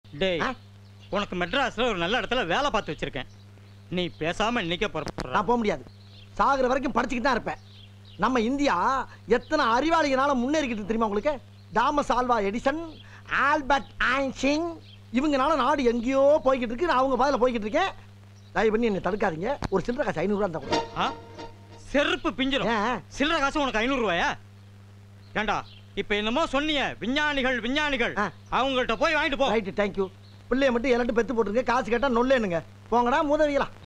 டேய் ஆ? உனக்கு மெட்ராஸ்ல ஒரு நல்ல இடத்துல வேலை பார்த்து வச்சிருக்கேன் நீ பேசாம இன்னைக்கே புறப்படுற நான் போக முடியாது சாகுற வரைக்கும் படிச்சுக்கிட்டு தான் இருப்பேன் நம்ம இந்தியா எத்தனை அறிவாளிகளால முன்னேறிக்கிட்டு இருக்கு தெரியுமா உங்களுக்கு Thomas Alva Edison Albert Einstein இவங்கனால நாடு எங்கேயோ போய்கிட்டு இருக்கு நான் அவங்க பாதையில் போய்கிட்டு இருக்கேன் தயவு பண்ணி என்னை தடுக்காதீங்க ஒரு சில்லறை காசு ஐநூறுரூவா இருந்தா கூட ஆ? செருப்பு பிஞ்சிரும் ஏன் சில்லற காசு உனக்கு ஐநூறு ரூபாயா ஏண்டா இப்ப என்னமோ சொன்னீங்க விஞ்ஞானிகள் விஞ்ஞானிகள் ஆ. அவங்கள்ட்ட போய் வாங்கிட்டு போ ரைட்டு தேங்க்யூ பிள்ளைய மட்டும் எல்லாட்டும் பெத்து போட்டுருங்க காசு கேட்டால் நொல்லேனுங்க போங்கடா மூதவிகளா